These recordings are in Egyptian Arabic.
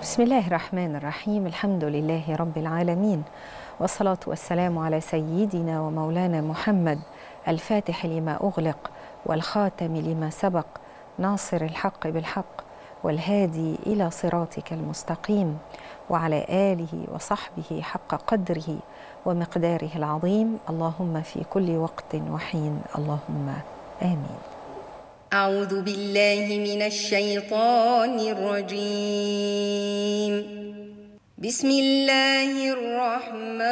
بسم الله الرحمن الرحيم الحمد لله رب العالمين والصلاة والسلام على سيدنا ومولانا محمد الفاتح لما أغلق والخاتم لما سبق ناصر الحق بالحق والهادي إلى صراطك المستقيم وعلى آله وصحبه حق قدره ومقداره العظيم اللهم في كل وقت وحين اللهم آمين أعوذ بالله من الشيطان الرجيم بسم الله الرحمن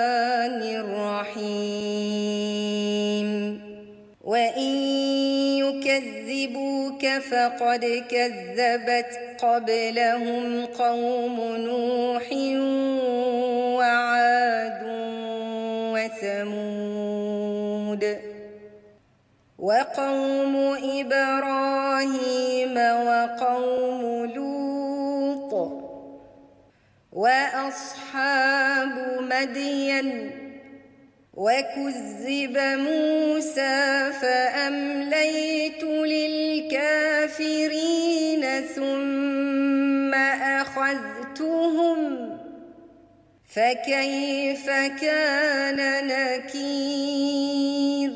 الرحيم وإن يكذبوك فقد كذبت قبلهم قوم نوح وعاد وثمود وقوم إبراهيم وقوم لوط وأصحاب مدين وكذب موسى فأمليت للكافرين ثم أخذتهم فكيف كان نكير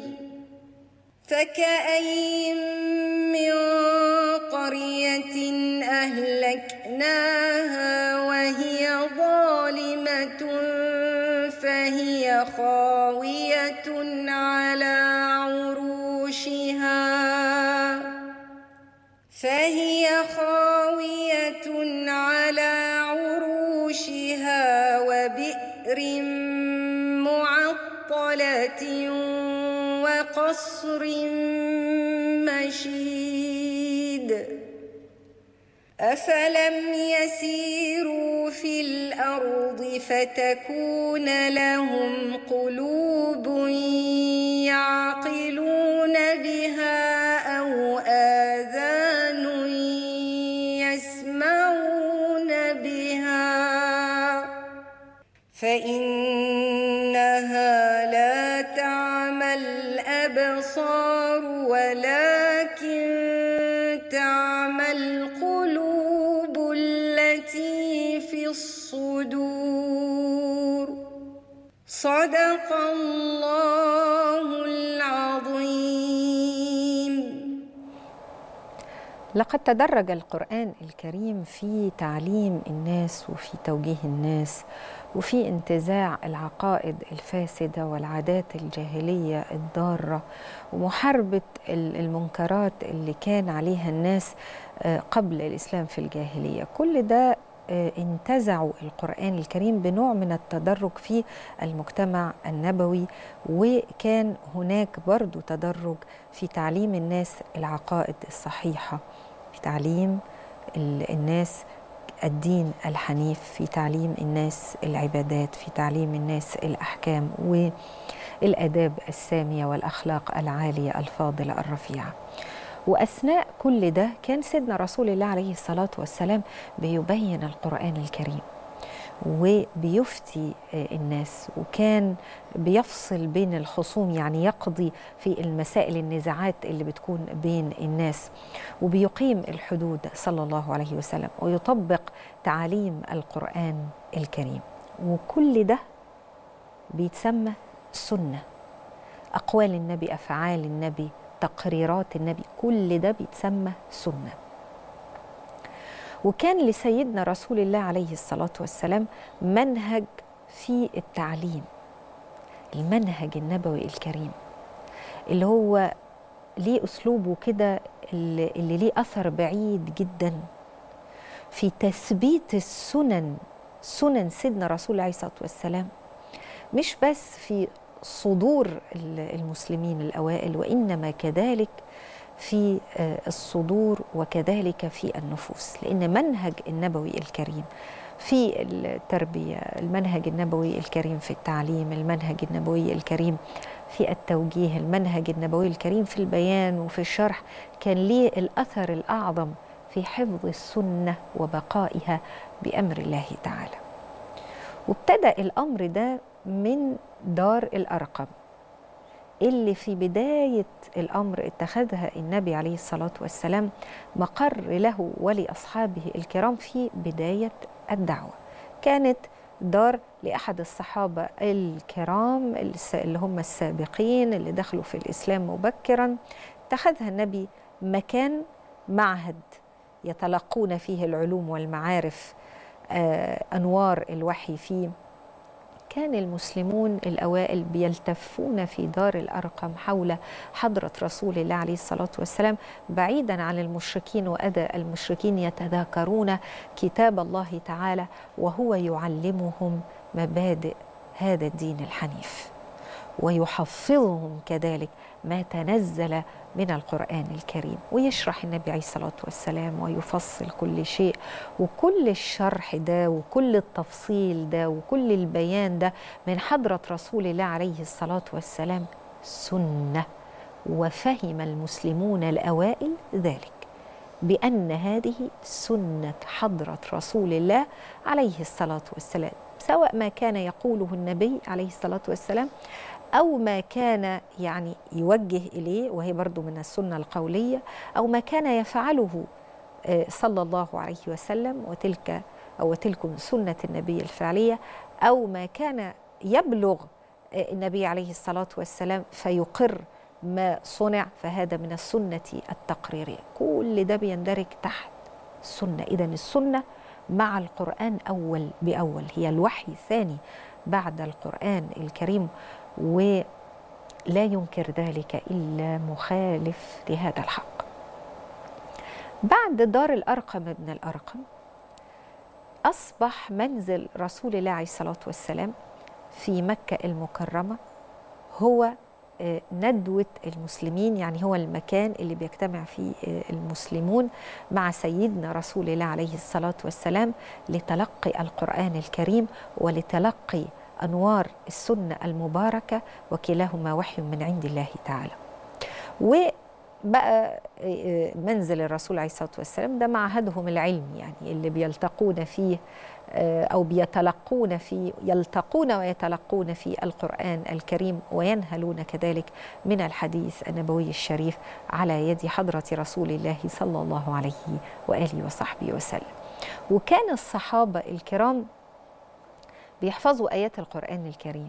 فكأي من قرية أهلكناها وهي ظالمة فهي خاوية على عروشها فهي خاوية على عروشها وبئر معطلة وقصر مشيد أفلم يسيروا في الأرض فتكون لهم قلوب يعقلون بها أو آذان يسمعون بها فإنها لا تعمى الأبصار ولكن تعمى القلوب التي في الصدور صدق الله العظيم لقد تدرج القرآن الكريم في تعليم الناس وفي توجيه الناس وفي انتزاع العقائد الفاسدة والعادات الجاهلية الضارة ومحاربة المنكرات اللي كان عليها الناس قبل الإسلام في الجاهلية كل ده انتزعوا القرآن الكريم بنوع من التدرج في المجتمع النبوي وكان هناك برضو تدرج في تعليم الناس العقائد الصحيحة في تعليم الناس الدين الحنيف في تعليم الناس العبادات في تعليم الناس الأحكام والآداب السامية والأخلاق العالية الفاضلة الرفيعة وأثناء كل ده كان سيدنا رسول الله عليه الصلاة والسلام بيبين القرآن الكريم وبيفتي الناس وكان بيفصل بين الخصوم يعني يقضي في المسائل النزاعات اللي بتكون بين الناس وبيقيم الحدود صلى الله عليه وسلم ويطبق تعاليم القرآن الكريم وكل ده بيتسمى سنة أقوال النبي أفعال النبي تقريرات النبي كل ده بيتسمى سنه وكان لسيدنا رسول الله عليه الصلاه والسلام منهج في التعليم المنهج النبوي الكريم اللي هو ليه اسلوبه كده اللي, اللي ليه اثر بعيد جدا في تثبيت السنن سنن سيدنا رسول الله عليه الصلاه والسلام مش بس في صدور المسلمين الاوائل وانما كذلك في الصدور وكذلك في النفوس لان منهج النبوي الكريم في التربيه المنهج النبوي الكريم في التعليم المنهج النبوي الكريم في التوجيه المنهج النبوي الكريم في البيان وفي الشرح كان ليه الاثر الاعظم في حفظ السنه وبقائها بامر الله تعالى وابتدا الامر ده من دار الارقم اللي في بداية الأمر اتخذها النبي عليه الصلاة والسلام مقر له ولأصحابه الكرام في بداية الدعوة كانت دار لأحد الصحابة الكرام اللي هم السابقين اللي دخلوا في الإسلام مبكرا اتخذها النبي مكان معهد يتلقون فيه العلوم والمعارف آه أنوار الوحي فيه كان المسلمون الأوائل بيلتفون في دار الأرقم حول حضرة رسول الله عليه الصلاة والسلام بعيدا عن المشركين وأذى المشركين يتذاكرون كتاب الله تعالى وهو يعلمهم مبادئ هذا الدين الحنيف ويحفظهم كذلك ما تنزل من القرآن الكريم ويشرح النبي عليه الصلاة والسلام ويفصل كل شيء وكل الشرح ده وكل التفصيل ده وكل البيان ده من حضرة رسول الله عليه الصلاة والسلام سنة وفهم المسلمون الأوائل ذلك بأن هذه سنة حضرة رسول الله عليه الصلاة والسلام سواء ما كان يقوله النبي عليه الصلاة والسلام أو ما كان يعني يوجه إليه وهي برضو من السنة القولية أو ما كان يفعله صلى الله عليه وسلم وتلك أو تلك سنة النبي الفعلية أو ما كان يبلغ النبي عليه الصلاة والسلام فيقر ما صنع فهذا من السنة التقريرية كل ده بيندرج تحت السنة إذا السنة مع القرآن أول بأول هي الوحي الثاني بعد القرآن الكريم ولا ينكر ذلك الا مخالف لهذا الحق. بعد دار الارقم ابن الارقم اصبح منزل رسول الله عليه الصلاه والسلام في مكه المكرمه هو ندوه المسلمين يعني هو المكان اللي بيجتمع فيه المسلمون مع سيدنا رسول الله عليه الصلاه والسلام لتلقي القران الكريم ولتلقي انوار السنه المباركه وكلاهما وحي من عند الله تعالى. وبقى منزل الرسول عليه الصلاه والسلام ده معهدهم العلمي يعني اللي بيلتقون فيه او بيتلقون فيه يلتقون ويتلقون في القران الكريم وينهلون كذلك من الحديث النبوي الشريف على يد حضره رسول الله صلى الله عليه واله وصحبه وسلم. وكان الصحابه الكرام بيحفظوا آيات القرآن الكريم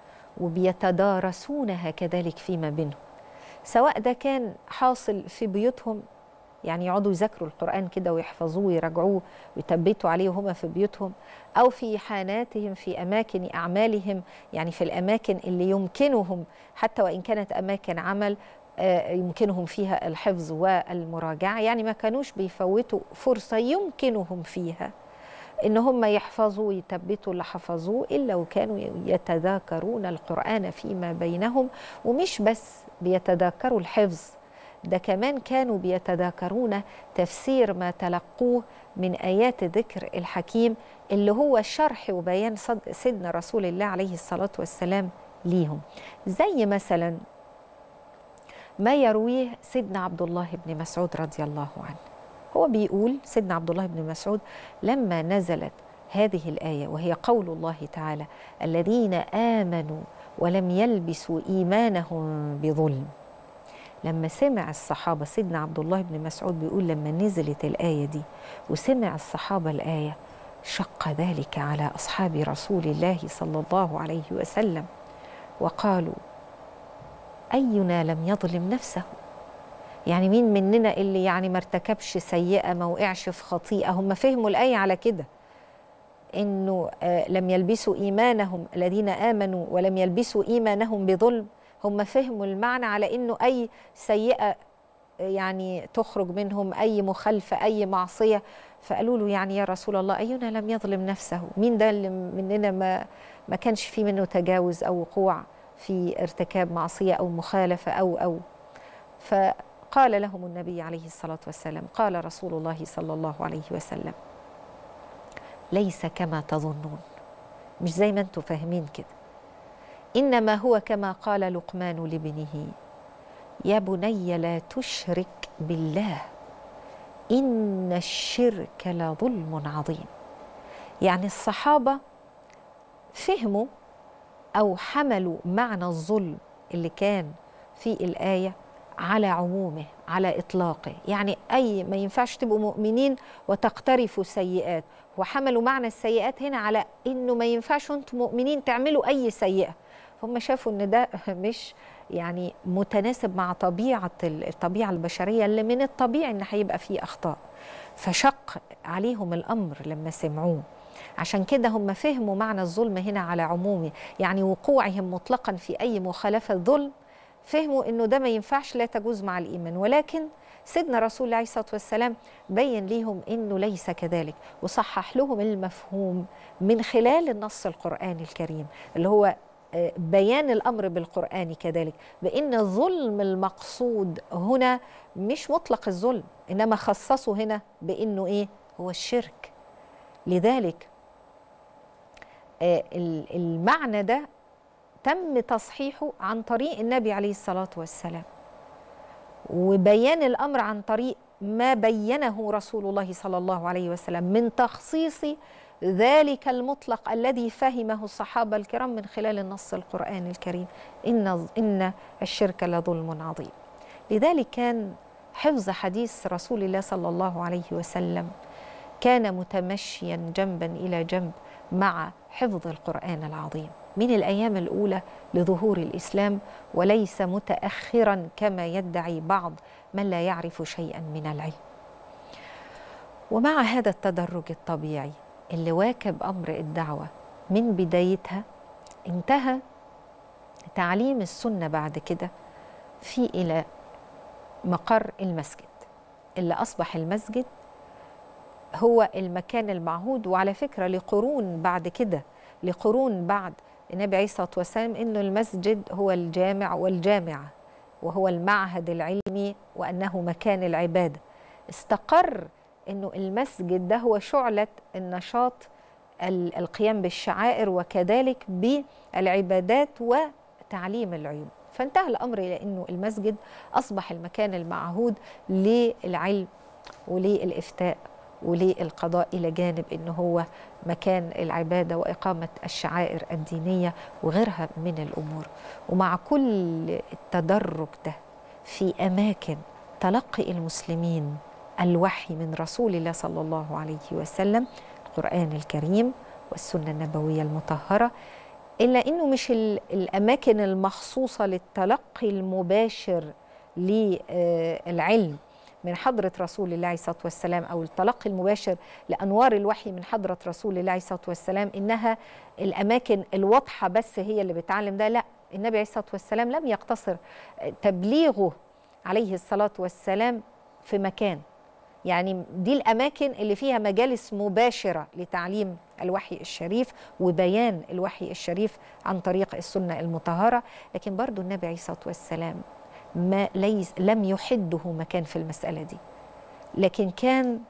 وبيتدارسونها كذلك فيما بينهم سواء ده كان حاصل في بيوتهم يعني يقعدوا يذاكروا القرآن كده ويحفظوه ويراجعوه ويثبتوا عليه وهم في بيوتهم أو في حاناتهم في أماكن أعمالهم يعني في الأماكن اللي يمكنهم حتى وإن كانت أماكن عمل يمكنهم فيها الحفظ والمراجعة يعني ما كانوش بيفوتوا فرصة يمكنهم فيها ان هم يحفظوا ويثبتوا اللي حفظوه الا وكانوا يتذاكرون القران فيما بينهم ومش بس بيتذاكروا الحفظ ده كمان كانوا بيتذاكرون تفسير ما تلقوه من ايات ذكر الحكيم اللي هو شرح وبيان سيدنا رسول الله عليه الصلاه والسلام ليهم زي مثلا ما يرويه سيدنا عبد الله بن مسعود رضي الله عنه هو بيقول سيدنا عبد الله بن مسعود لما نزلت هذه الايه وهي قول الله تعالى الذين امنوا ولم يلبسوا ايمانهم بظلم لما سمع الصحابه سيدنا عبد الله بن مسعود بيقول لما نزلت الايه دي وسمع الصحابه الايه شق ذلك على اصحاب رسول الله صلى الله عليه وسلم وقالوا اينا لم يظلم نفسه يعني مين مننا اللي يعني ما ارتكبش سيئه ما وقعش في خطيئه هم فهموا الايه على كده انه آه لم يلبسوا ايمانهم الذين امنوا ولم يلبسوا ايمانهم بظلم هم فهموا المعنى على انه اي سيئه يعني تخرج منهم اي مخالفه اي معصيه فقالوا له يعني يا رسول الله اينا لم يظلم نفسه مين ده اللي مننا ما ما كانش في منه تجاوز او وقوع في ارتكاب معصيه او مخالفه او او فقال لهم النبي عليه الصلاه والسلام قال رسول الله صلى الله عليه وسلم ليس كما تظنون مش زي ما انتم فاهمين كده انما هو كما قال لقمان لابنه يا بني لا تشرك بالله ان الشرك لظلم عظيم يعني الصحابه فهموا او حملوا معنى الظلم اللي كان في الآية على عمومه على إطلاقه يعني أي ما ينفعش تبقوا مؤمنين وتقترفوا سيئات وحملوا معنى السيئات هنا على إنه ما ينفعش أنتم مؤمنين تعملوا أي سيئة هم شافوا إن ده مش يعني متناسب مع طبيعة الطبيعة البشرية اللي من الطبيعي إن هيبقى فيه أخطاء فشق عليهم الأمر لما سمعوه عشان كده هم فهموا معنى الظلم هنا على عمومه يعني وقوعهم مطلقا في أي مخالفة ظلم فهموا انه ده ما ينفعش لا تجوز مع الايمان ولكن سيدنا رسول الله عليه الصلاه والسلام بين ليهم انه ليس كذلك وصحح لهم المفهوم من خلال النص القراني الكريم اللي هو بيان الامر بالقران كذلك بان الظلم المقصود هنا مش مطلق الظلم انما خصصه هنا بانه ايه هو الشرك لذلك المعنى ده تم تصحيحه عن طريق النبي عليه الصلاه والسلام وبيان الامر عن طريق ما بينه رسول الله صلى الله عليه وسلم من تخصيص ذلك المطلق الذي فهمه الصحابه الكرام من خلال النص القراني الكريم ان ان الشرك لظلم عظيم لذلك كان حفظ حديث رسول الله صلى الله عليه وسلم كان متمشيا جنبا الى جنب مع حفظ القران العظيم من الايام الاولى لظهور الاسلام وليس متاخرا كما يدعي بعض من لا يعرف شيئا من العلم ومع هذا التدرج الطبيعي اللي واكب امر الدعوه من بدايتها انتهى تعليم السنه بعد كده في الى مقر المسجد اللي اصبح المسجد هو المكان المعهود وعلى فكره لقرون بعد كده لقرون بعد النبي عليه الصلاه والسلام انه المسجد هو الجامع والجامعه وهو المعهد العلمي وانه مكان العباده استقر انه المسجد ده هو شعله النشاط القيام بالشعائر وكذلك بالعبادات وتعليم العلوم فانتهى الامر الى انه المسجد اصبح المكان المعهود للعلم وللافتاء وللقضاء الى جانب انه هو مكان العباده واقامه الشعائر الدينيه وغيرها من الامور ومع كل التدرج ده في اماكن تلقي المسلمين الوحي من رسول الله صلى الله عليه وسلم القران الكريم والسنه النبويه المطهره الا انه مش الاماكن المخصوصه للتلقي المباشر للعلم من حضرة رسول الله عليه الصلاة والسلام أو التلقي المباشر لأنوار الوحي من حضرة رسول الله عليه الصلاة والسلام إنها الأماكن الواضحة بس هي اللي بتعلم ده لا النبي عليه الصلاة والسلام لم يقتصر تبليغه عليه الصلاة والسلام في مكان يعني دي الأماكن اللي فيها مجالس مباشرة لتعليم الوحي الشريف وبيان الوحي الشريف عن طريق السنة المطهرة لكن برضو النبي عليه الصلاة والسلام ما ليس لم يحده مكان في المسألة دي لكن كان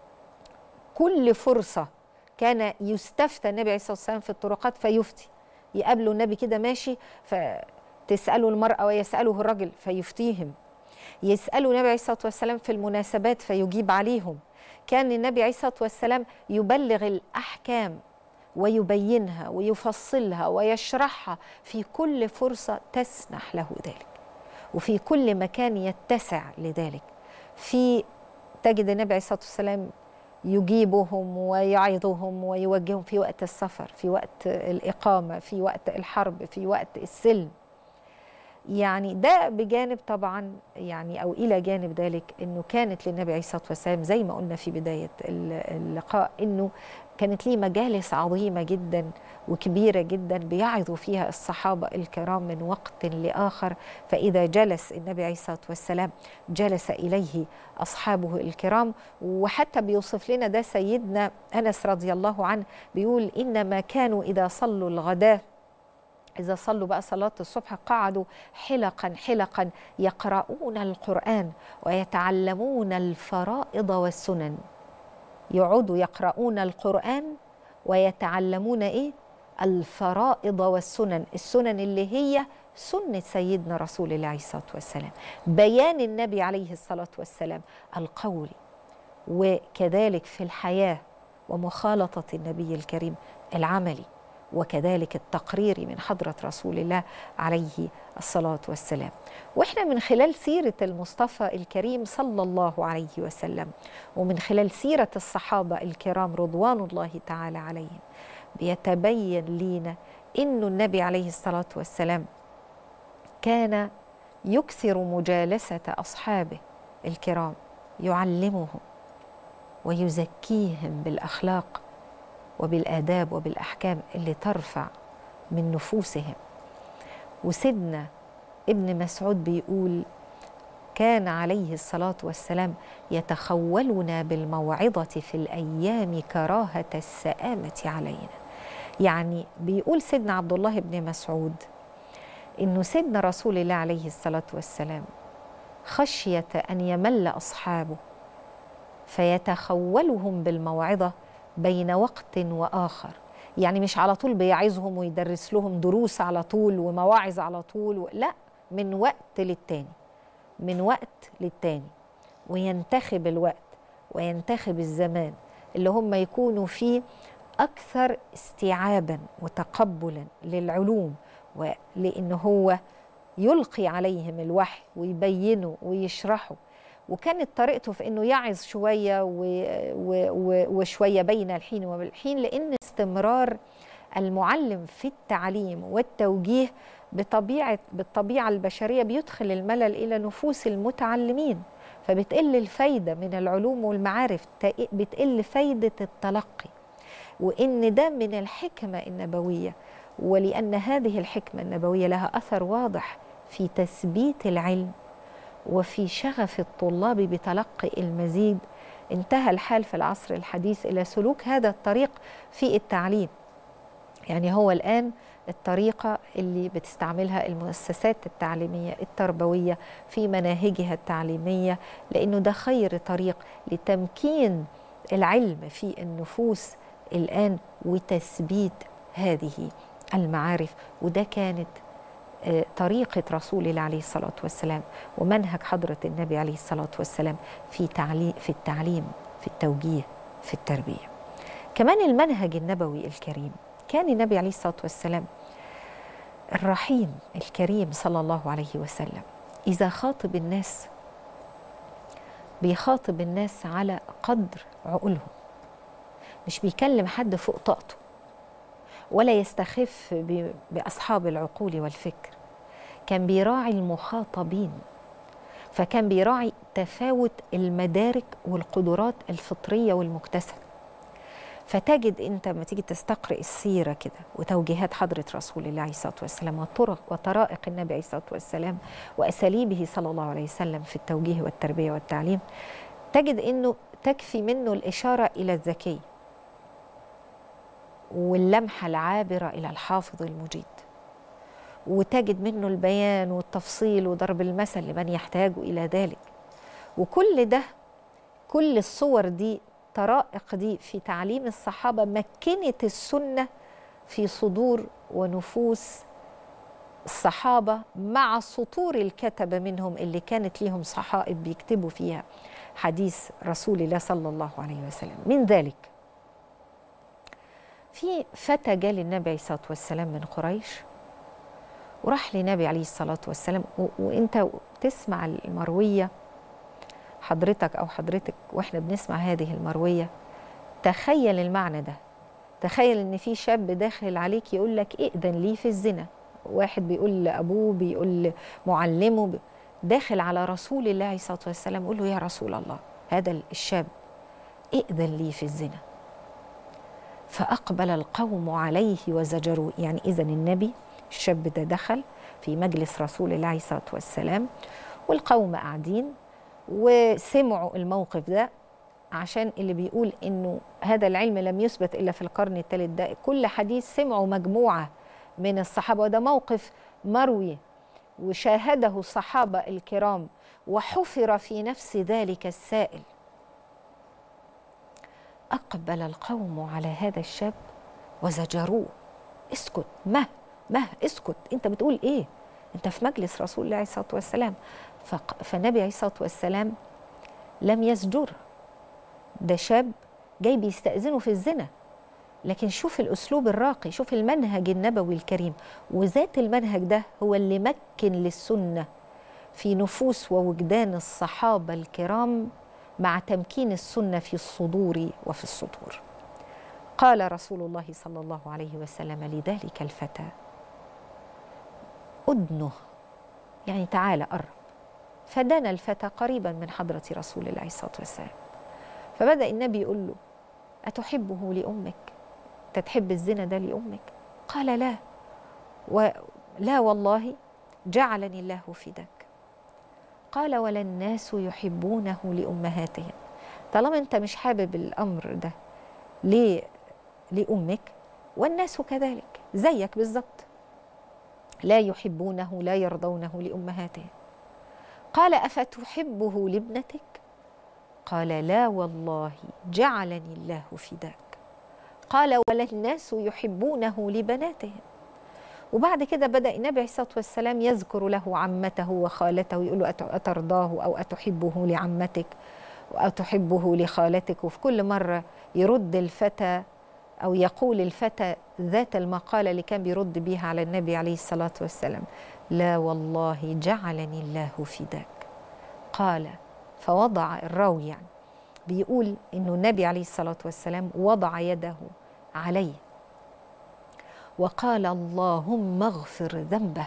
كل فرصة كان يستفتى النبي عليه الصلاة والسلام في الطرقات فيفتي يقابله النبي كده ماشي فتسأله المرأة ويسأله الرجل فيفتيهم يسألوا النبي عليه الصلاة والسلام في المناسبات فيجيب عليهم كان النبي عليه الصلاة والسلام يبلغ الأحكام ويبينها ويفصلها ويشرحها في كل فرصة تسنح له ذلك وفي كل مكان يتسع لذلك في تجد النبي عليه الصلاه والسلام يجيبهم ويعظهم ويوجههم في وقت السفر في وقت الاقامه في وقت الحرب في وقت السلم يعني ده بجانب طبعا يعني او الى جانب ذلك انه كانت للنبي عليه الصلاه والسلام زي ما قلنا في بدايه اللقاء انه كانت ليه مجالس عظيمه جدا وكبيره جدا بيعظوا فيها الصحابه الكرام من وقت لاخر فاذا جلس النبي عليه الصلاه والسلام جلس اليه اصحابه الكرام وحتى بيوصف لنا ده سيدنا انس رضي الله عنه بيقول انما كانوا اذا صلوا الغداه إذا صلوا بقى صلاة الصبح قعدوا حلقا حلقا يقرؤون القرآن ويتعلمون الفرائض والسنن يقعدوا يقرؤون القرآن ويتعلمون إيه؟ الفرائض والسنن السنن اللي هي سنة سيدنا رسول الله عليه الصلاة والسلام بيان النبي عليه الصلاة والسلام القولي وكذلك في الحياة ومخالطة النبي الكريم العملي وكذلك التقرير من حضرة رسول الله عليه الصلاة والسلام وإحنا من خلال سيرة المصطفى الكريم صلى الله عليه وسلم ومن خلال سيرة الصحابة الكرام رضوان الله تعالى عليهم بيتبين لينا إنه النبي عليه الصلاة والسلام كان يكثر مجالسة أصحابه الكرام يعلمهم ويزكيهم بالأخلاق وبالآداب وبالأحكام اللي ترفع من نفوسهم وسيدنا ابن مسعود بيقول كان عليه الصلاة والسلام يتخولنا بالموعظة في الأيام كراهة السآمة علينا يعني بيقول سيدنا عبد الله بن مسعود إنه سيدنا رسول الله عليه الصلاة والسلام خشية أن يمل أصحابه فيتخولهم بالموعظة بين وقت وآخر يعني مش على طول بيعظهم ويدرس لهم دروس على طول ومواعظ على طول و... لا من وقت للتاني من وقت للتاني وينتخب الوقت وينتخب الزمان اللي هم يكونوا فيه أكثر استيعابا وتقبلا للعلوم ولأنه هو يلقي عليهم الوحي ويبينه ويشرحه وكانت طريقته في انه يعظ شويه و و و وشويه بين الحين والحين لان استمرار المعلم في التعليم والتوجيه بطبيعه بالطبيعه البشريه بيدخل الملل الى نفوس المتعلمين فبتقل الفايده من العلوم والمعارف بتقل فايده التلقي وان ده من الحكمه النبويه ولان هذه الحكمه النبويه لها اثر واضح في تثبيت العلم وفي شغف الطلاب بتلقي المزيد انتهى الحال في العصر الحديث الى سلوك هذا الطريق في التعليم يعني هو الان الطريقه اللي بتستعملها المؤسسات التعليميه التربويه في مناهجها التعليميه لانه ده خير طريق لتمكين العلم في النفوس الان وتثبيت هذه المعارف وده كانت طريقة رسول الله عليه الصلاة والسلام ومنهج حضرة النبي عليه الصلاة والسلام في تعليم في التعليم في التوجيه في التربية كمان المنهج النبوي الكريم كان النبي عليه الصلاة والسلام الرحيم الكريم صلى الله عليه وسلم إذا خاطب الناس بيخاطب الناس على قدر عقولهم مش بيكلم حد فوق طاقته ولا يستخف باصحاب العقول والفكر كان بيراعي المخاطبين فكان بيراعي تفاوت المدارك والقدرات الفطريه والمكتسبه فتجد انت لما تيجي تستقرئ السيره كده وتوجيهات حضره رسول الله عليه الصلاه والسلام وطرق وطرائق النبي عليه الصلاه والسلام واساليبه صلى الله عليه وسلم في التوجيه والتربيه والتعليم تجد انه تكفي منه الاشاره الى الذكي واللمحة العابرة إلى الحافظ المجيد وتجد منه البيان والتفصيل وضرب المثل لمن يحتاج إلى ذلك وكل ده كل الصور دي طرائق دي في تعليم الصحابة مكنت السنة في صدور ونفوس الصحابة مع سطور الكتبة منهم اللي كانت ليهم صحائف بيكتبوا فيها حديث رسول الله صلى الله عليه وسلم من ذلك في فتى جاء للنبي عليه الصلاه والسلام من قريش وراح للنبي عليه الصلاه والسلام و... وانت تسمع المرويه حضرتك او حضرتك واحنا بنسمع هذه المرويه تخيل المعنى ده تخيل ان في شاب داخل عليك يقول لك ائذن لي في الزنا واحد بيقول لابوه بيقول لمعلمه ب... داخل على رسول الله عليه الصلاه والسلام يقول له يا رسول الله هذا الشاب ائذن لي في الزنا فأقبل القوم عليه وزجروه يعني إذا النبي الشاب ده دخل في مجلس رسول الله عليه الصلاة والسلام والقوم قاعدين وسمعوا الموقف ده عشان اللي بيقول انه هذا العلم لم يثبت الا في القرن الثالث ده كل حديث سمعوا مجموعه من الصحابه وده موقف مروي وشاهده الصحابه الكرام وحفر في نفس ذلك السائل أقبل القوم على هذا الشاب وزجروه اسكت مه مه اسكت انت بتقول ايه انت في مجلس رسول الله عليه الصلاه والسلام فالنبي عليه الصلاه والسلام لم يزجر ده شاب جاي بيستأذنه في الزنا لكن شوف الأسلوب الراقي شوف المنهج النبوي الكريم وذات المنهج ده هو اللي مكن للسنة في نفوس ووجدان الصحابة الكرام مع تمكين السنة في الصدور وفي الصدور قال رسول الله صلى الله عليه وسلم لذلك الفتى أدنه يعني تعالى قرب فدنا الفتى قريبا من حضرة رسول الله صلى الله عليه وسلم فبدأ النبي يقول له أتحبه لأمك تتحب الزنا ده لأمك قال لا ولا والله جعلني الله فداك قال ولا الناس يحبونه لأمهاتهم طالما أنت مش حابب الأمر ده ليه لأمك والناس كذلك زيك بالظبط لا يحبونه لا يرضونه لأمهاتهم قال أفتحبه لابنتك قال لا والله جعلني الله فداك قال ولا الناس يحبونه لبناتهم وبعد كده بدأ النبي عليه الصلاة والسلام يذكر له عمته وخالته يقول له أترضاه أو أتحبه لعمتك أو تحبه لخالتك وفي كل مرة يرد الفتى أو يقول الفتى ذات المقالة اللي كان بيرد بيها على النبي عليه الصلاة والسلام لا والله جعلني الله فداك قال فوضع الراوي يعني بيقول انه النبي عليه الصلاه والسلام وضع يده عليه وقال اللهم اغفر ذنبه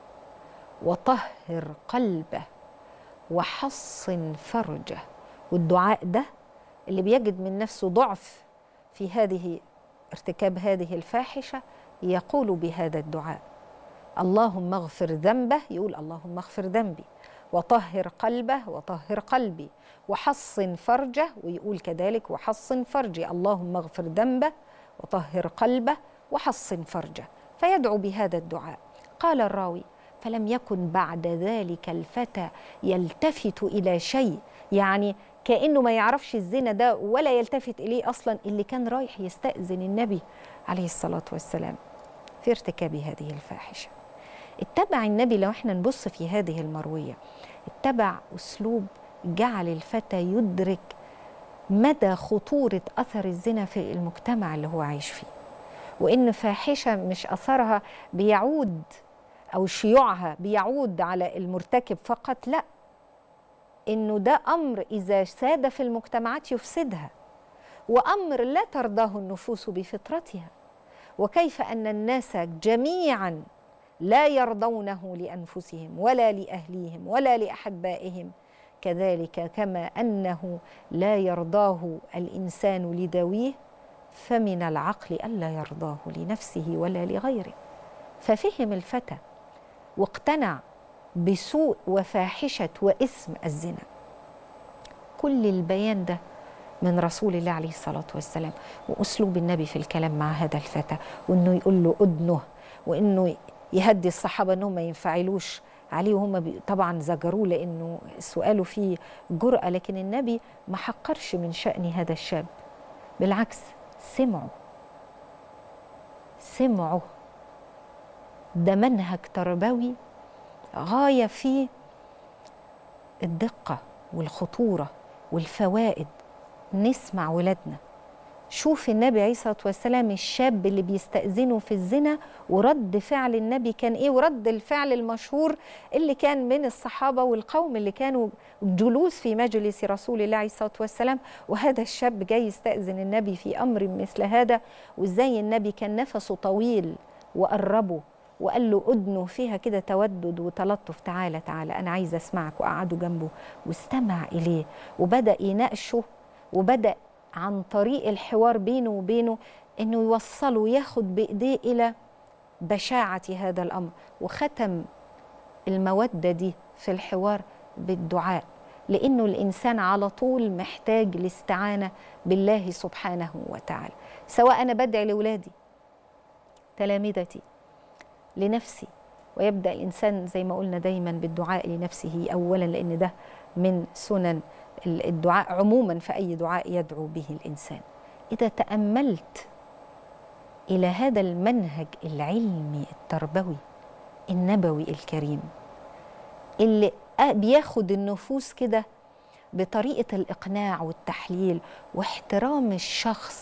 وطهر قلبه وحصن فرجه والدعاء ده اللي بيجد من نفسه ضعف في هذه ارتكاب هذه الفاحشه يقول بهذا الدعاء اللهم اغفر ذنبه يقول اللهم اغفر ذنبي وطهر قلبه وطهر قلبي وحصن فرجه ويقول كذلك وحصن فرجي اللهم اغفر ذنبه وطهر قلبه وحصن فرجه فيدعو بهذا الدعاء قال الراوي فلم يكن بعد ذلك الفتى يلتفت الى شيء يعني كانه ما يعرفش الزنا ده ولا يلتفت اليه اصلا اللي كان رايح يستاذن النبي عليه الصلاه والسلام في ارتكاب هذه الفاحشه اتبع النبي لو احنا نبص في هذه المرويه اتبع اسلوب جعل الفتى يدرك مدى خطوره اثر الزنا في المجتمع اللي هو عايش فيه وان فاحشه مش اثرها بيعود او شيوعها بيعود على المرتكب فقط لا انه ده امر اذا ساد في المجتمعات يفسدها وامر لا ترضاه النفوس بفطرتها وكيف ان الناس جميعا لا يرضونه لانفسهم ولا لاهليهم ولا لاحبائهم كذلك كما انه لا يرضاه الانسان لذويه فمن العقل الا يرضاه لنفسه ولا لغيره ففهم الفتى واقتنع بسوء وفاحشه واثم الزنا كل البيان ده من رسول الله عليه الصلاه والسلام واسلوب النبي في الكلام مع هذا الفتى وانه يقول له ادنه وانه يهدي الصحابه انهم ما ينفعلوش عليه وهم طبعا زجروه لانه سؤاله فيه جرأه لكن النبي ما حقرش من شأن هذا الشاب بالعكس سمعوا سمعوا ده منهج تربوي غايه في الدقه والخطوره والفوائد نسمع ولادنا شوف النبي عليه الصلاه والسلام الشاب اللي بيستأذنه في الزنا ورد فعل النبي كان ايه ورد الفعل المشهور اللي كان من الصحابه والقوم اللي كانوا جلوس في مجلس رسول الله عليه الصلاه والسلام وهذا الشاب جاي يستأذن النبي في امر مثل هذا وازاي النبي كان نفسه طويل وقربه وقال له أدنه فيها كده تودد وتلطف تعالى تعالى أنا عايزة أسمعك وقعدوا جنبه واستمع إليه وبدأ يناقشه وبدأ عن طريق الحوار بينه وبينه انه يوصله وياخد بايديه الى بشاعه هذا الامر وختم الموده دي في الحوار بالدعاء لانه الانسان على طول محتاج الاستعانه بالله سبحانه وتعالى سواء انا بدعي لاولادي تلامذتي لنفسي ويبدا الانسان زي ما قلنا دايما بالدعاء لنفسه اولا لان ده من سنن الدعاء عموما في اي دعاء يدعو به الانسان اذا تاملت الى هذا المنهج العلمي التربوي النبوي الكريم اللي بياخد النفوس كده بطريقه الاقناع والتحليل واحترام الشخص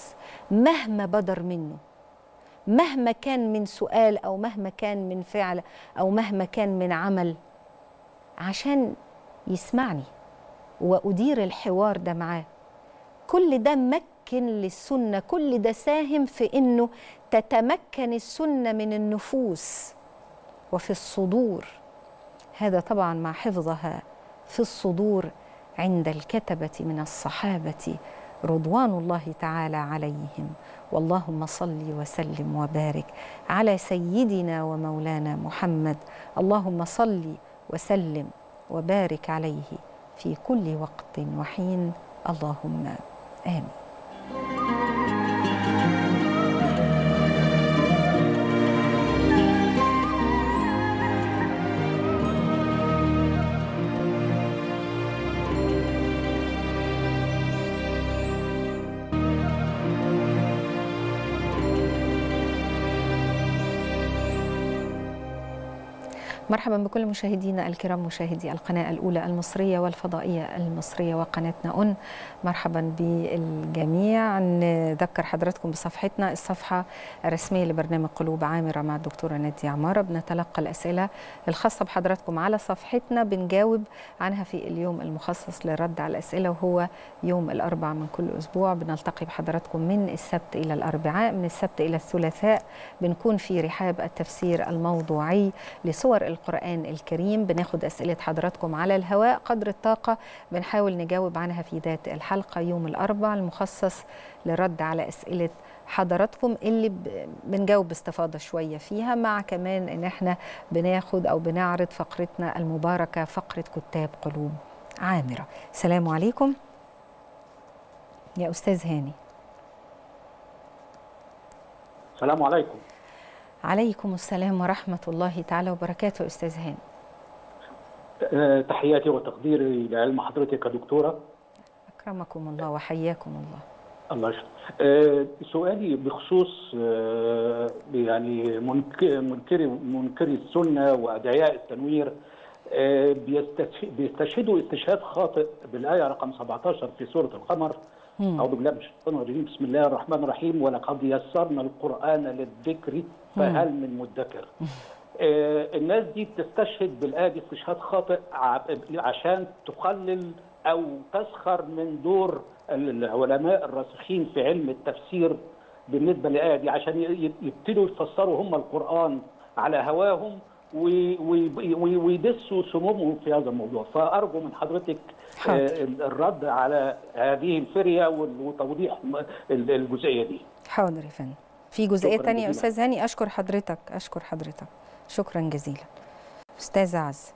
مهما بدر منه مهما كان من سؤال او مهما كان من فعل او مهما كان من عمل عشان يسمعني وادير الحوار ده معاه كل ده مكن للسنه كل ده ساهم في انه تتمكن السنه من النفوس وفي الصدور هذا طبعا مع حفظها في الصدور عند الكتبه من الصحابه رضوان الله تعالى عليهم واللهم صل وسلم وبارك على سيدنا ومولانا محمد اللهم صل وسلم وبارك عليه في كل وقت وحين اللهم امين مرحبا بكل مشاهدينا الكرام مشاهدي القناة الأولى المصرية والفضائية المصرية وقناتنا أون مرحبا بالجميع نذكر حضراتكم بصفحتنا الصفحة الرسمية لبرنامج قلوب عامرة مع الدكتورة نادية عمارة بنتلقى الأسئلة الخاصة بحضراتكم على صفحتنا بنجاوب عنها في اليوم المخصص للرد على الأسئلة وهو يوم الأربع من كل أسبوع بنلتقي بحضراتكم من السبت إلى الأربعاء من السبت إلى الثلاثاء بنكون في رحاب التفسير الموضوعي لصور القرآن الكريم بناخد أسئلة حضراتكم على الهواء قدر الطاقة بنحاول نجاوب عنها في ذات الحلقة يوم الأربع المخصص للرد على أسئلة حضراتكم اللي بنجاوب باستفاضة شوية فيها مع كمان إن احنا بناخد أو بنعرض فقرتنا المباركة فقرة كتاب قلوب عامرة السلام عليكم يا أستاذ هاني السلام عليكم عليكم السلام ورحمة الله تعالى وبركاته أستاذ هاني أه تحياتي وتقديري لعلم حضرتك يا دكتورة أكرمكم الله وحياكم الله الله يشكرك أه سؤالي بخصوص أه يعني منكري منكري السنة وأدعياء التنوير أه بيستشهدوا استشهاد خاطئ بالآية رقم 17 في سورة القمر أعوذ بالله من الشيطان الرجيم بسم الله الرحمن الرحيم ولقد يسرنا القرآن للذكر فهل من مدكر آه الناس دي بتستشهد بالآية دي استشهاد خاطئ عشان تقلل أو تسخر من دور العلماء الراسخين في علم التفسير بالنسبة للآية دي عشان يبتدوا يفسروا هم القرآن على هواهم ويدسوا سمومهم في هذا الموضوع فأرجو من حضرتك حاضر. الرد على هذه الفرية وتوضيح الجزئية دي حاضر يا فندم في جزئية تانية يا أستاذ هاني أشكر حضرتك أشكر حضرتك شكرا جزيلا أستاذ عز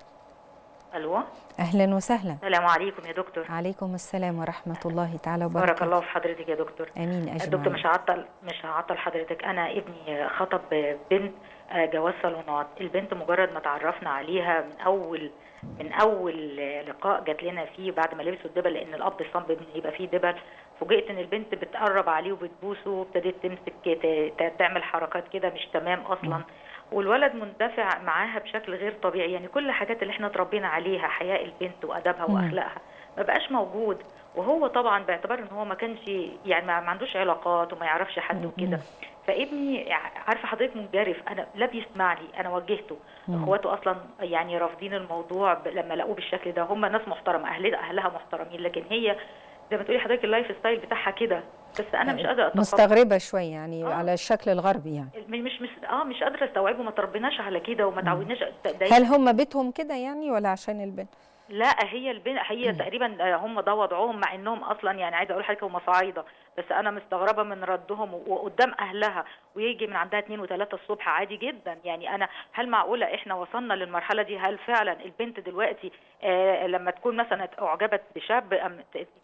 الو اهلا وسهلا السلام عليكم يا دكتور عليكم السلام ورحمه الله تعالى وبركاته بارك الله في حضرتك يا دكتور امين اجمعين دكتور مش هعطل مش هعطل حضرتك انا ابني خطب بنت جواز صالونات البنت مجرد ما تعرفنا عليها من اول من اول لقاء جات لنا فيه بعد ما لبسوا الدبل لان الاب الصنب يبقى فيه دبل فوجئت ان البنت بتقرب عليه وبتبوسه وابتدت تمسك تعمل حركات كده مش تمام اصلا م. والولد مندفع معاها بشكل غير طبيعي يعني كل الحاجات اللي احنا اتربينا عليها حياء البنت وادبها واخلاقها ما بقاش موجود وهو طبعا باعتبار ان هو ما كانش يعني ما عندوش علاقات وما يعرفش حد وكده فابني عارفه حضرتك منجرف انا لا بيسمع لي انا وجهته اخواته اصلا يعني رافضين الموضوع لما لقوه بالشكل ده هم ناس محترمه اهلها اهلها محترمين لكن هي زي ما تقولي حضرتك اللايف ستايل بتاعها كده بس انا مش قادره مستغربه شويه يعني آه. على الشكل الغربي يعني مش مش اه مش قادره استوعبه ما تربيناش على كده وما تعودناش هل هم بيتهم كده يعني ولا عشان البنت لا هي البنت هي م. تقريبا هم ده وضعهم مع انهم اصلا يعني عايزه اقول لحضرتك هم صعايده بس انا مستغربه من ردهم وقدام اهلها ويجي من عندها 2 و3 الصبح عادي جدا يعني انا هل معقوله احنا وصلنا للمرحله دي هل فعلا البنت دلوقتي آه لما تكون مثلا اعجبت بشاب أم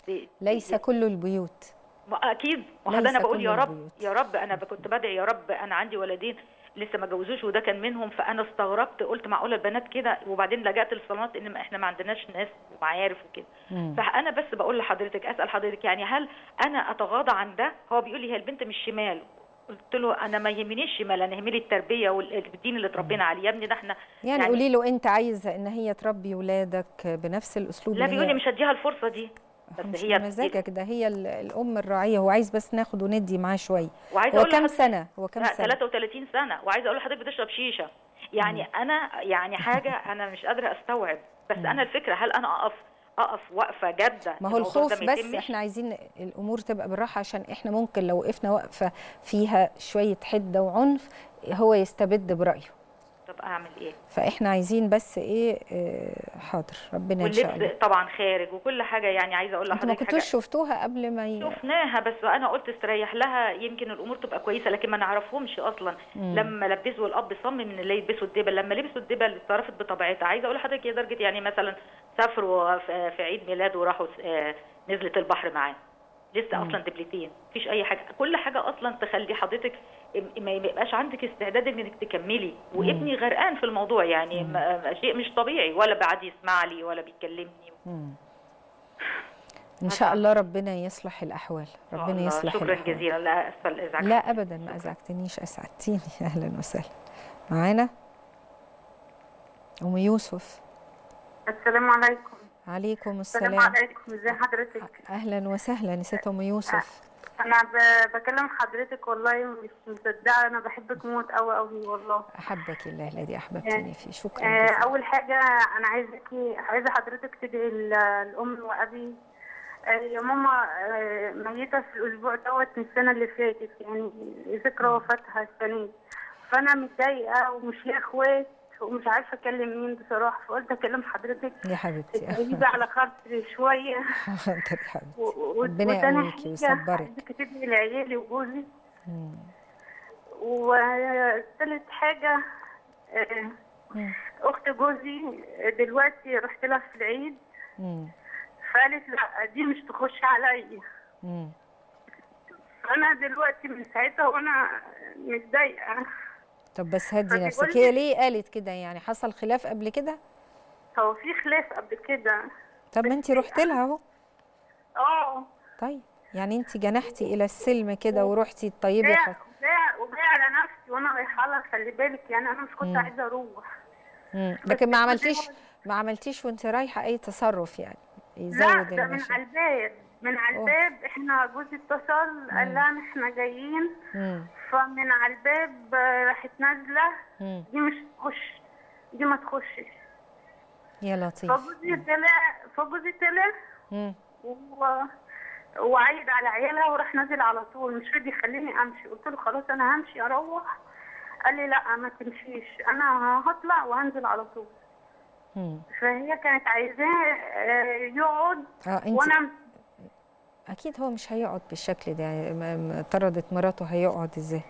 ليس كل البيوت اكيد وحد انا بقول يا رب البيوت. يا رب انا كنت بدعي يا رب انا عندي ولدين لسه ما جوزوش وده كان منهم فانا استغربت قلت معقوله البنات كده وبعدين لجأت للصالونات ان احنا ما عندناش ناس ومعارف وكده فانا بس بقول لحضرتك اسال حضرتك يعني هل انا اتغاضى عن ده هو بيقول لي هي البنت مش شمال قلت له انا ما يهمنيش شمال انا يهمني التربيه والدين اللي اتربينا عليه يا ابني ده احنا يعني, يعني قولي له انت عايزه ان هي تربي ولادك بنفس الاسلوب لا بيقول لي مش هديها الفرصه دي بس مش هي مزاجك ده هي ال- الام الراعيه هو عايز بس ناخد وندي معاه شويه وعايزه هو اقول كام لحضرتك- سنه هو كام لا سنه 33 سنه وعايزه اقول لحضرتك بتشرب شيشه يعني انا يعني حاجه انا مش قادره استوعب بس انا الفكره هل انا اقف اقف وقفه جاده ما هو الموضوع ده الخوف ما بس يتمش؟ احنا عايزين الامور تبقى بالراحه عشان احنا ممكن لو وقفنا وقفه فيها شويه حده وعنف هو يستبد برايه طب اعمل ايه فاحنا عايزين بس ايه آه، حاضر ربنا ان شاء الله واللبس طبعا خارج وكل حاجه يعني عايزه اقول انتوا ما لحضرتك كنتوش حاجه شفتوها قبل ما ي... شفناها بس انا قلت استريح لها يمكن الامور تبقى كويسه لكن ما نعرفهمش اصلا مم. لما لبسوا الاب صمم ان اللي يلبسوا الدبل لما لبسوا الدبل اتصرفت بطبيعتها عايزه اقول لحضرتك لدرجه يعني مثلا سافروا في في عيد ميلاده وراحوا آه، نزلت البحر معاه لسه اصلا دبلتين مفيش اي حاجه كل حاجه اصلا تخلي حضرتك ما يبقاش عندك استعداد انك تكملي وابني غرقان في الموضوع يعني ما- شيء مش طبيعي ولا بعد يسمع لي ولا بيكلمني مم. ان شاء الله ربنا يصلح الاحوال ربنا الله، يصلح شكرا الأحوال. جزيلا لا اسفه الازعاج لا ابدا ما ازعجتنيش اسعدتيني اهلا وسهلا معانا ام يوسف السلام عليكم عليكم السلام السلام عليكم ازي حضرتك اهلا وسهلا يا ست ام يوسف انا ب- بكلم حضرتك والله مش مصدقه انا بحبك موت قوي قوي والله احبك الله الذي احببتني فيه شكرا آه، جزيلا اول حاجه انا عايزاكي عايزه حضرتك تدعي ل- لامي وابي آه، يا ماما آه، ميته في الاسبوع دوت من السنه اللي فاتت يعني ذكرى وفاتها السنه دي فانا متضايقه ومش ليا اخوات ومش عارفه اكلم مين بصراحه فقلت اكلم حضرتك يا حبيبتي تجيبي على خرطي شويه حاضر يا حبيبتي و- و- ربنا وتاني يقويكي حاجة ويصبرك. عايزاكي تدعي لعيالي وجوزي مم. وثالث حاجة آه، مم. أخت جوزي دلوقتي رحت لها في العيد مم. فقالت لا دي مش تخش عليا مم. أنا دلوقتي من ساعتها وأنا متضايقة طب بس هدي فبيقول نفسك لي- هي ليه قالت كده يعني حصل خلاف قبل كده هو في خلاف قبل كده طب ما انت رحت لها اهو اه طيب يعني انت جنحتي الى السلم كده ورحتي تطيبي وجاية حد وجاية- وجاية على نفسي وأنا رايحة لها خلي بالك يعني أنا مش كنت عايزة أروح مم. لكن ما بس عملتيش هو- ما عملتيش وانت رايحه اي تصرف يعني لا يزود ده من المشاكل على الباب من على أوه. الباب احنا جوزي اتصل قال لها إن احنا جايين مم. فمن على الباب آه، راحت نازله مم. دي مش تخش دي ما تخشش يا لطيف فجوزي طلع فجوزي طلع مم. و... وعيد على عيالها وراح نازل على طول مش راضي يخليني امشي قلت له خلاص انا همشي اروح قال لي لا ما تمشيش انا هطلع وهنزل على طول مم. فهي كانت عايزاه آه، يقعد اه انت وانا اكيد هو مش هيقعد بالشكل ده يعني ما- ما طردت مراته هيقعد ازاي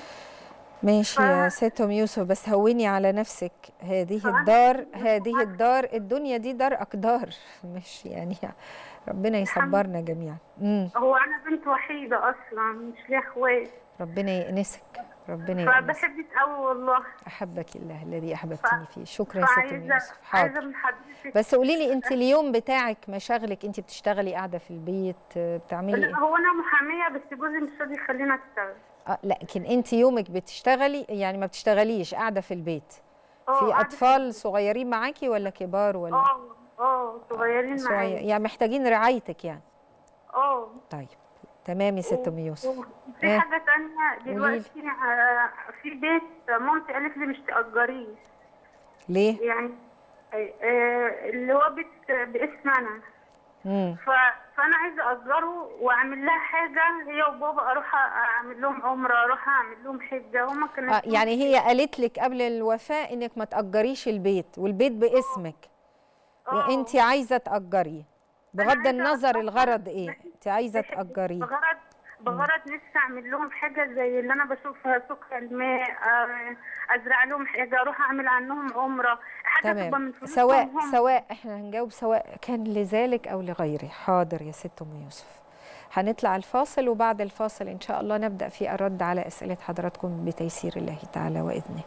ماشي يا ست ام يوسف بس هوني على نفسك هذه فأنا- الدار هذه الدار الدنيا دي دار اقدار مش يعني ربنا يصبرنا جميعا امم هو انا بنت وحيده اصلا مش ليا اخوات ربنا يأنسك ربنا يأنسك فبحبك قوي والله احبك الله الذي احببتني فيه شكرا يا ست ام فعايزه يوسف عايزه حاضر من حضرتك بس قولي لي انت اليوم بتاعك مشاغلك انت بتشتغلي قاعده في البيت آه، بتعملي لا ايه هو انا محاميه بس جوزي مش راضي يخليني اشتغل آه لكن انت يومك بتشتغلي يعني ما بتشتغليش قاعده في البيت اه في قاعدة اطفال صغيرين معاكي ولا كبار ولا اه اه صغيرين صغير معايا يعني محتاجين رعايتك يعني اه طيب تمام يا ست ام يوسف في إيه؟ حاجه تانية دلوقتي آه، في بيت مامتي قالت لي مش تأجريه ليه يعني آه، آه، اللي هو بيت باسم انا امم ف- فانا عايزه اجره واعمل لها حاجه هي وبابا اروح اعمل لهم عمره اروح اعمل لهم حجه هما كانوا آه يعني هي قالت لك قبل الوفاه انك ما تاجريش البيت والبيت باسمك وانت عايزه تاجريه بغض عايزة النظر أأجر. الغرض ايه انت عايزه تاجريه بغرض بغرض نفسي اعمل لهم حاجه زي اللي انا بشوفها سكر الماء آه، ازرع لهم حاجه اروح اعمل عنهم عمره حاجه تبقى تمام من فلوسهم سواء هم. سواء احنا هنجاوب سواء كان لذلك او لغيره حاضر يا ست ام يوسف هنطلع الفاصل وبعد الفاصل ان شاء الله نبدا في الرد على اسئله حضراتكم بتيسير الله تعالى واذنه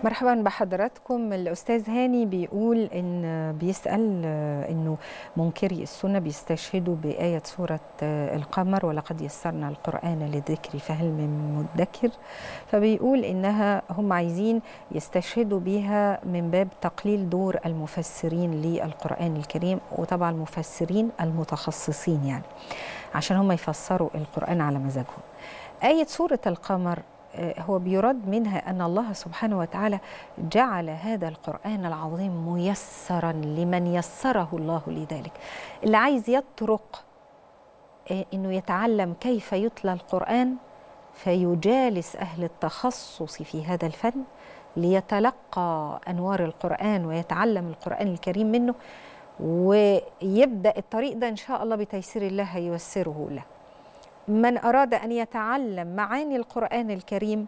مرحبا بحضراتكم الأستاذ هاني بيقول إن بيسأل إنه منكري السنة بيستشهدوا بآية سورة القمر ولقد يسرنا القرآن للذكر فهل من مدكر فبيقول إنها هم عايزين يستشهدوا بها من باب تقليل دور المفسرين للقرآن الكريم وطبعا المفسرين المتخصصين يعني عشان هم يفسروا القرآن على مزاجهم آية سورة القمر هو بيراد منها أن الله سبحانه وتعالى جعل هذا القرآن العظيم ميسرا لمن يسره الله لذلك اللي عايز يطرق أنه يتعلم كيف يتلى القرآن فيجالس أهل التخصص في هذا الفن ليتلقى أنوار القرآن ويتعلم القرآن الكريم منه ويبدأ الطريق ده إن شاء الله بتيسير الله هييسره له من أراد أن يتعلم معاني القرآن الكريم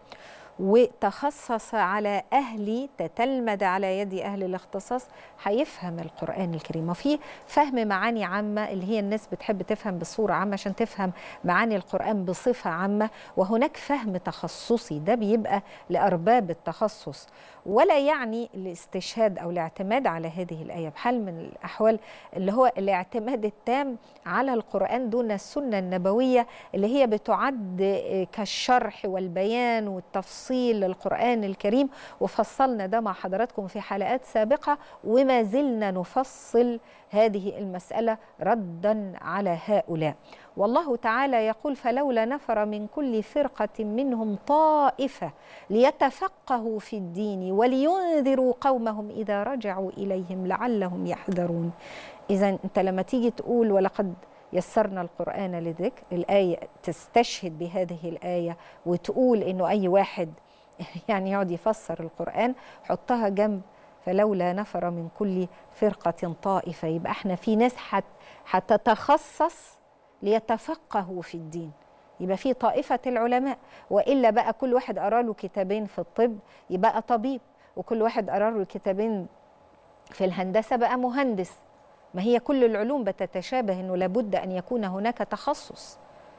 وتخصص على أهل تتلمذ على يد أهل الاختصاص هيفهم القرآن الكريم وفي فهم معاني عامة اللي هي الناس بتحب تفهم بصورة عامة عشان تفهم معاني القرآن بصفة عامة وهناك فهم تخصصي ده بيبقى لأرباب التخصص ولا يعني الاستشهاد أو الاعتماد على هذه الآية بحال من الأحوال اللي هو الاعتماد التام على القرآن دون السنة النبوية اللي هي بتعد كالشرح والبيان والتفصيل تفصيل للقرآن الكريم وفصلنا ده مع حضراتكم في حلقات سابقة وما زلنا نفصل هذه المسألة ردا على هؤلاء والله تعالى يقول فلولا نفر من كل فرقة منهم طائفة ليتفقهوا في الدين ولينذروا قومهم إذا رجعوا إليهم لعلهم يحذرون إذا أنت لما تيجي تقول ولقد يسرنا القرآن للذكر الآية تستشهد بهذه الآية وتقول إنه أي واحد يعني يقعد يفسر القرآن حطها جنب فلولا نفر من كل فرقة طائفة يبقى احنا في ناس حت هتتخصص ليتفقهوا في الدين يبقى في طائفة العلماء وإلا بقى كل واحد قرا له كتابين في الطب يبقى طبيب وكل واحد قرا له كتابين في الهندسة بقى مهندس ما هي كل العلوم بتتشابه انه لابد ان يكون هناك تخصص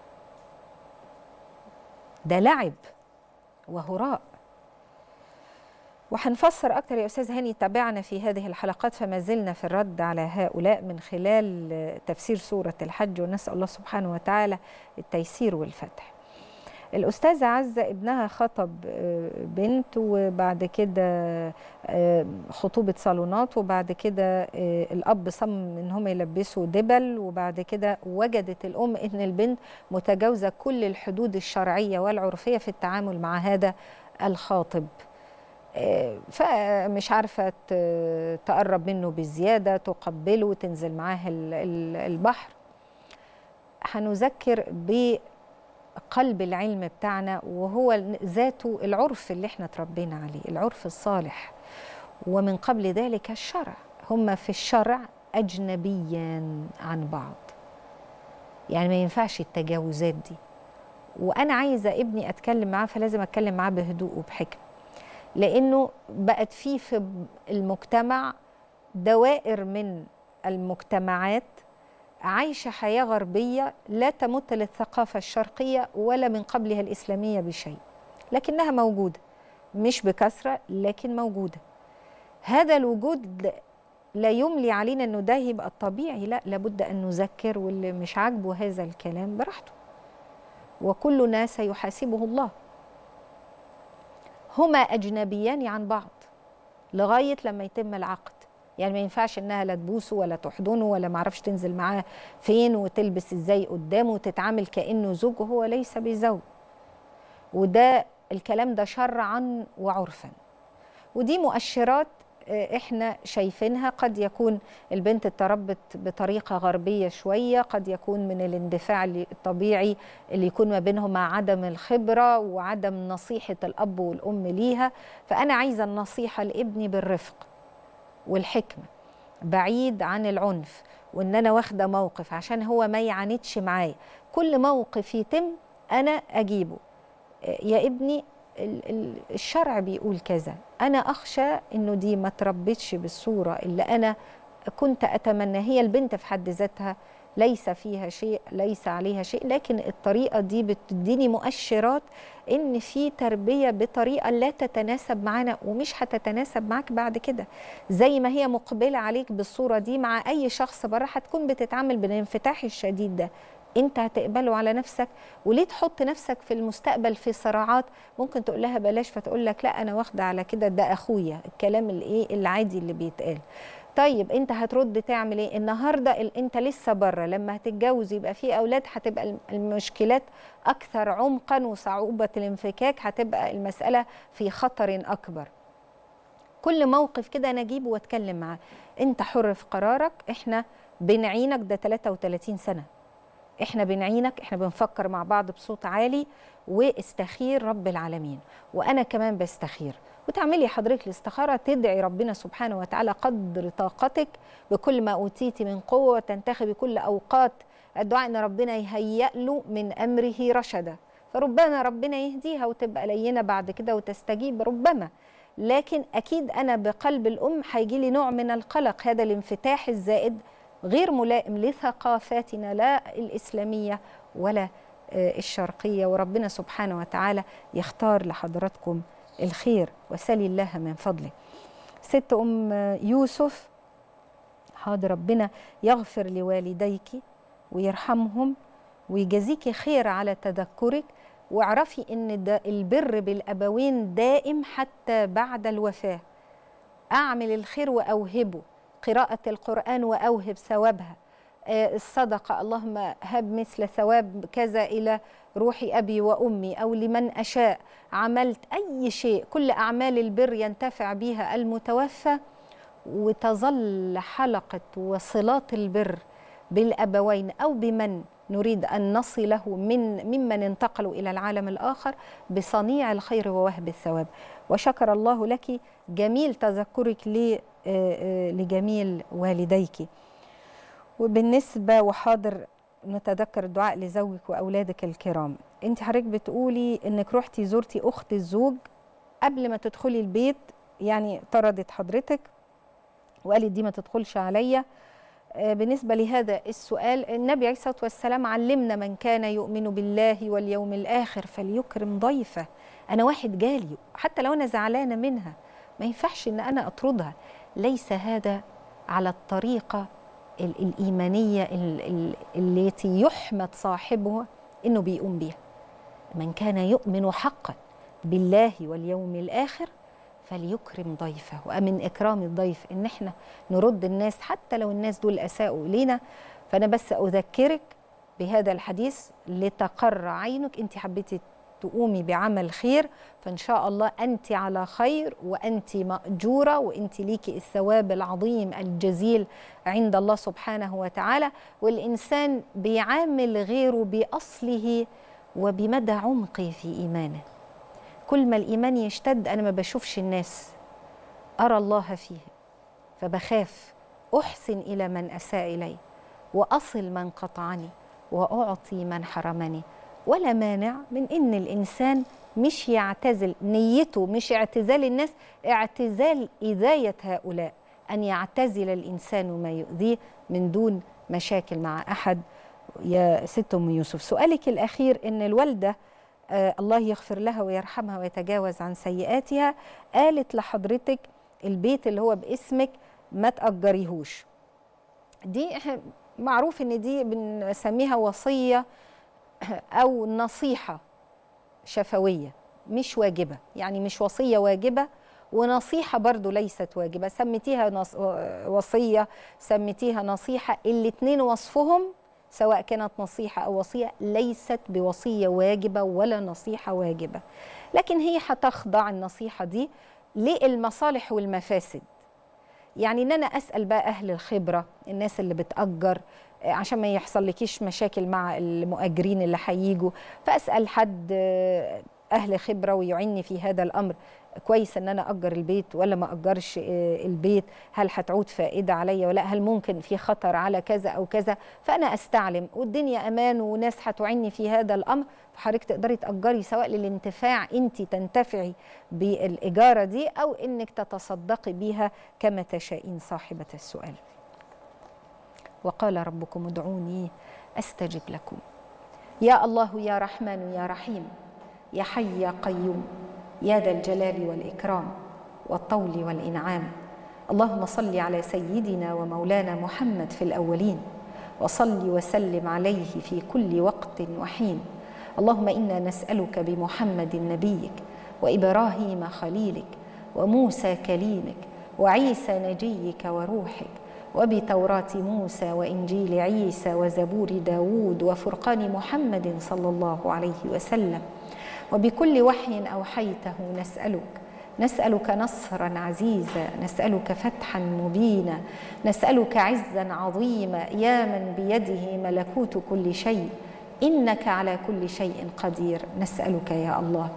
ده لعب وهراء وهنفسر اكتر يا استاذ هاني تابعنا في هذه الحلقات فما زلنا في الرد على هؤلاء من خلال تفسير سوره الحج ونسال الله سبحانه وتعالى التيسير والفتح الأستاذة عزة ابنها خطب بنت وبعد كده خطوبة صالونات وبعد كده الأب صمم إن هم يلبسوا دبل وبعد كده وجدت الأم إن البنت متجاوزة كل الحدود الشرعية والعرفية في التعامل مع هذا الخاطب فمش عارفة تقرب منه بزيادة تقبله تنزل معاه البحر هنذكر ب قلب العلم بتاعنا وهو ذاته العرف اللي احنا تربينا عليه العرف الصالح ومن قبل ذلك الشرع هم في الشرع أجنبيان عن بعض يعني ما ينفعش التجاوزات دي وأنا عايزة ابني أتكلم معاه فلازم أتكلم معاه بهدوء وبحكمة لأنه بقت في في المجتمع دوائر من المجتمعات عايشة حياة غربية لا تمت للثقافة الشرقية ولا من قبلها الإسلامية بشيء لكنها موجودة مش بكثرة لكن موجودة هذا الوجود لا يملي علينا أنه ده يبقى الطبيعي لا لابد أن نذكر واللي مش عاجبه هذا الكلام براحته وكلنا سيحاسبه الله هما أجنبيان عن بعض لغاية لما يتم العقد يعني ما ينفعش انها لا تبوسه ولا تحضنه ولا ما اعرفش تنزل معاه فين وتلبس ازاي قدامه وتتعامل كانه زوج وهو ليس بزوج وده الكلام ده شرعا وعرفا ودي مؤشرات احنا شايفينها قد يكون البنت اتربت بطريقه غربيه شويه قد يكون من الاندفاع الطبيعي اللي يكون ما بينهم مع عدم الخبره وعدم نصيحه الاب والام ليها فانا عايزه النصيحه لابني بالرفق والحكمة بعيد عن العنف وان انا واخده موقف عشان هو ما يعاندش معايا كل موقف يتم انا اجيبه يا ابني الشرع بيقول كذا انا اخشى انه دي ما تربتش بالصوره اللي انا كنت اتمنى هي البنت في حد ذاتها ليس فيها شيء ليس عليها شيء لكن الطريقه دي بتديني مؤشرات ان في تربيه بطريقه لا تتناسب معانا ومش هتتناسب معاك بعد كده زي ما هي مقبله عليك بالصوره دي مع اي شخص بره هتكون بتتعامل بالانفتاح الشديد ده انت هتقبله على نفسك وليه تحط نفسك في المستقبل في صراعات ممكن تقول لها بلاش فتقول لك لا انا واخده على كده ده اخويا الكلام الايه العادي اللي بيتقال طيب انت هترد تعمل ايه النهارده ال- انت لسه بره لما هتتجوز يبقى في اولاد هتبقى الم- المشكلات اكثر عمقا وصعوبه الانفكاك هتبقى المساله في خطر اكبر كل موقف كده انا اجيبه واتكلم معاه انت حر في قرارك احنا بنعينك ده 33 سنه احنا بنعينك احنا بنفكر مع بعض بصوت عالي واستخير رب العالمين وانا كمان بستخير وتعملي حضرتك الاستخاره تدعي ربنا سبحانه وتعالى قدر طاقتك بكل ما اوتيتي من قوه وتنتخبي كل اوقات الدعاء ان ربنا يهيأ له من امره رشدا فربما ربنا يهديها وتبقى لينه بعد كده وتستجيب ربما لكن اكيد انا بقلب الام هيجي لي نوع من القلق هذا الانفتاح الزائد غير ملائم لثقافاتنا لا الاسلاميه ولا آه، الشرقيه وربنا سبحانه وتعالى يختار لحضراتكم الخير وسلي الله من فضله ست ام يوسف حاضر ربنا يغفر لوالديك ويرحمهم ويجازيكي خير على تذكرك واعرفي ان ده البر بالابوين دائم حتى بعد الوفاه اعمل الخير واوهبه قراءه القران واوهب ثوابها آه، الصدقه اللهم هب مثل ثواب كذا الى روح ابي وامي او لمن اشاء عملت اي شيء كل اعمال البر ينتفع بها المتوفى وتظل حلقه وصلات البر بالابوين او بمن نريد ان نصله من ممن انتقلوا الى العالم الاخر بصنيع الخير ووهب الثواب وشكر الله لك جميل تذكرك ل- آه، آه، لجميل والديك وبالنسبه وحاضر نتذكر الدعاء لزوجك واولادك الكرام انت حضرتك بتقولي انك رحتي زرتي اخت الزوج قبل ما تدخلي البيت يعني طردت حضرتك وقالت دي ما تدخلش عليا آه، بالنسبة لهذا السؤال النبي عليه الصلاة والسلام علمنا من كان يؤمن بالله واليوم الآخر فليكرم ضيفه أنا واحد جالي حتى لو أنا زعلانة منها ما ينفعش إن أنا أطردها ليس هذا على الطريقة ال- الإيمانية ال- ال- التي يحمد صاحبها إنه بيقوم بها من كان يؤمن حقا بالله واليوم الآخر فليكرم ضيفه ومن إكرام الضيف إن إحنا نرد الناس حتى لو الناس دول أساءوا إلينا فأنا بس أذكرك بهذا الحديث لتقر عينك أنت حبيتي تقومي بعمل خير فإن شاء الله أنت على خير وأنت مأجورة وأنت ليكي الثواب العظيم الجزيل عند الله سبحانه وتعالى والإنسان بيعامل غيره بأصله وبمدى عمقه في إيمانه كل ما الإيمان يشتد أنا ما بشوفش الناس أرى الله فيه فبخاف أحسن إلى من أساء إلي وأصل من قطعني وأعطي من حرمني ولا مانع من إن الإنسان مش يعتزل نيته مش اعتزال الناس اعتزال إذاية هؤلاء أن يعتزل الإنسان ما يؤذيه من دون مشاكل مع أحد يا ست أم يوسف سؤالك الأخير إن الوالدة آه الله يغفر لها ويرحمها ويتجاوز عن سيئاتها قالت لحضرتك البيت اللي هو باسمك ما تأجريهوش دي إحنا معروف ان دي بنسميها وصية او نصيحة شفوية مش واجبة يعني مش وصية واجبة ونصيحة برضو ليست واجبة سميتيها نص... وصية سميتيها نصيحة الاتنين وصفهم سواء كانت نصيحة أو وصية ليست بوصية واجبة ولا نصيحة واجبة لكن هي هتخضع النصيحة دي للمصالح والمفاسد يعني ان انا اسال بقى اهل الخبره الناس اللي بتاجر عشان ما يحصل لكيش مشاكل مع المؤجرين اللي هيجوا فاسال حد اهل خبره ويعني في هذا الامر كويس ان انا اجر البيت ولا ما اجرش البيت هل هتعود فائده عليا ولا هل ممكن في خطر على كذا او كذا فانا استعلم والدنيا امان وناس هتعني في هذا الامر فحضرتك تقدري تاجري سواء للانتفاع انت تنتفعي بالاجاره دي او انك تتصدقي بيها كما تشائين صاحبه السؤال وقال ربكم ادعوني استجب لكم يا الله يا رحمن يا رحيم يا حي يا قيوم يا ذا الجلال والاكرام والطول والانعام اللهم صل على سيدنا ومولانا محمد في الاولين وصل وسلم عليه في كل وقت وحين اللهم انا نسالك بمحمد نبيك وابراهيم خليلك وموسى كليمك وعيسى نجيك وروحك وبتوراة موسى وإنجيل عيسى وزبور داود وفرقان محمد صلى الله عليه وسلم وبكل وحي أوحيته نسألك نسألك نصرا عزيزا نسألك فتحا مبينا نسألك عزا عظيما يا من بيده ملكوت كل شيء إنك على كل شيء قدير نسألك يا الله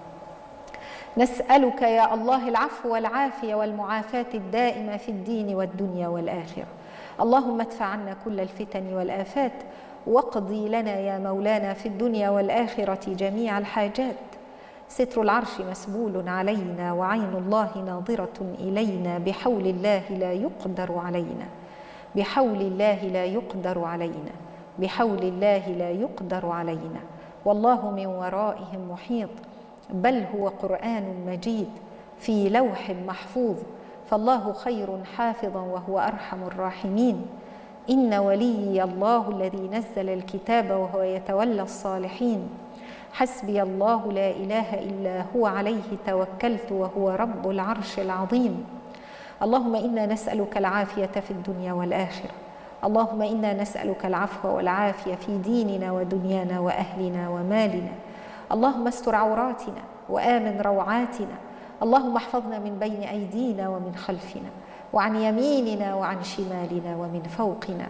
نسألك يا الله العفو والعافية والمعافاة الدائمة في الدين والدنيا والآخرة اللهم ادفع عنا كل الفتن والآفات واقضي لنا يا مولانا في الدنيا والآخرة جميع الحاجات ستر العرش مسبول علينا وعين الله ناظرة إلينا بحول الله لا يقدر علينا بحول الله لا يقدر علينا بحول الله لا يقدر علينا والله من ورائهم محيط بل هو قرآن مجيد في لوح محفوظ فالله خير حافظا وهو أرحم الراحمين إن وليي الله الذي نزل الكتاب وهو يتولى الصالحين حسبي الله لا إله إلا هو عليه توكلت وهو رب العرش العظيم اللهم إنا نسألك العافية في الدنيا والآخرة اللهم إنا نسألك العفو والعافية في ديننا ودنيانا وأهلنا ومالنا اللهم استر عوراتنا وامن روعاتنا اللهم احفظنا من بين ايدينا ومن خلفنا وعن يميننا وعن شمالنا ومن فوقنا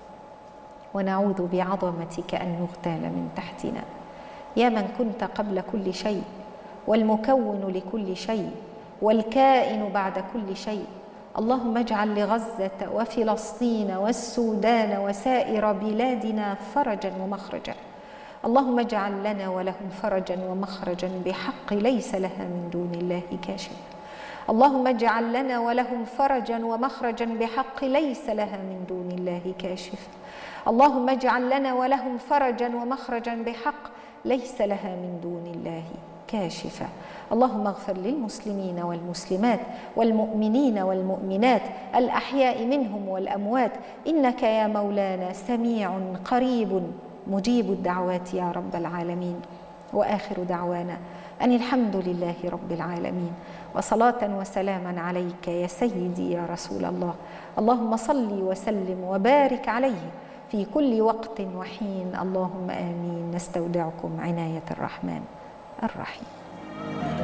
ونعوذ بعظمتك ان نغتال من تحتنا يا من كنت قبل كل شيء والمكون لكل شيء والكائن بعد كل شيء اللهم اجعل لغزه وفلسطين والسودان وسائر بلادنا فرجا ومخرجا اللهم اجعل لنا ولهم فرجا ومخرجا بحق ليس لها من دون الله كاشف اللهم اجعل لنا ولهم فرجا ومخرجا بحق ليس لها من دون الله كاشف اللهم اجعل لنا ولهم فرجا ومخرجا بحق ليس لها من دون الله كاشفة اللهم اغفر للمسلمين والمسلمات والمؤمنين والمؤمنات الأحياء منهم والأموات إنك يا مولانا سميع قريب مجيب الدعوات يا رب العالمين واخر دعوانا ان الحمد لله رب العالمين وصلاه وسلاما عليك يا سيدي يا رسول الله اللهم صل وسلم وبارك عليه في كل وقت وحين اللهم امين نستودعكم عنايه الرحمن الرحيم